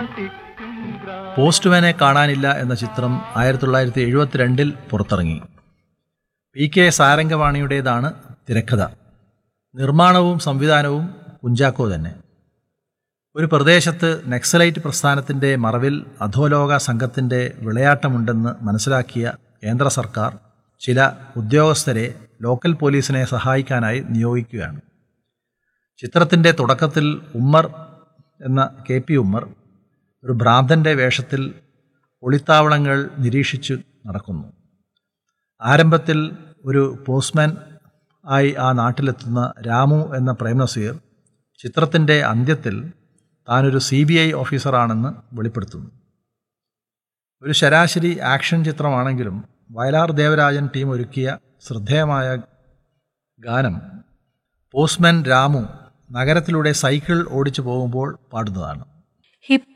പോസ്റ്റ്മാനെ കാണാനില്ല എന്ന ചിത്രം ആയിരത്തി തൊള്ളായിരത്തി എഴുപത്തിരണ്ടിൽ പുറത്തിറങ്ങി പി കെ സാരംഗവാണിയുടേതാണ് തിരക്കഥ നിർമ്മാണവും സംവിധാനവും കുഞ്ചാക്കോ തന്നെ ഒരു പ്രദേശത്ത് നക്സലൈറ്റ് പ്രസ്ഥാനത്തിൻ്റെ മറവിൽ അധോലോക സംഘത്തിൻ്റെ വിളയാട്ടമുണ്ടെന്ന് മനസ്സിലാക്കിയ കേന്ദ്ര സർക്കാർ ചില ഉദ്യോഗസ്ഥരെ ലോക്കൽ പോലീസിനെ സഹായിക്കാനായി നിയോഗിക്കുകയാണ് ചിത്രത്തിൻ്റെ തുടക്കത്തിൽ ഉമ്മർ എന്ന കെ പി ഉമ്മർ ഒരു ഭ്രാന്തൻ്റെ വേഷത്തിൽ ഒളിത്താവളങ്ങൾ നിരീക്ഷിച്ചു നടക്കുന്നു ആരംഭത്തിൽ ഒരു പോസ്റ്റ്മാൻ ആയി ആ നാട്ടിലെത്തുന്ന രാമു എന്ന പ്രേംനസീർ ചിത്രത്തിൻ്റെ അന്ത്യത്തിൽ താനൊരു സി ബി ഐ ഓഫീസറാണെന്ന് വെളിപ്പെടുത്തുന്നു ഒരു ശരാശരി ആക്ഷൻ ചിത്രമാണെങ്കിലും വയലാർ ദേവരാജൻ ടീം ഒരുക്കിയ ശ്രദ്ധേയമായ ഗാനം പോസ്റ്റ്മാൻ രാമു നഗരത്തിലൂടെ സൈക്കിൾ ഓടിച്ചു പോകുമ്പോൾ പാടുന്നതാണ് ഹിപ്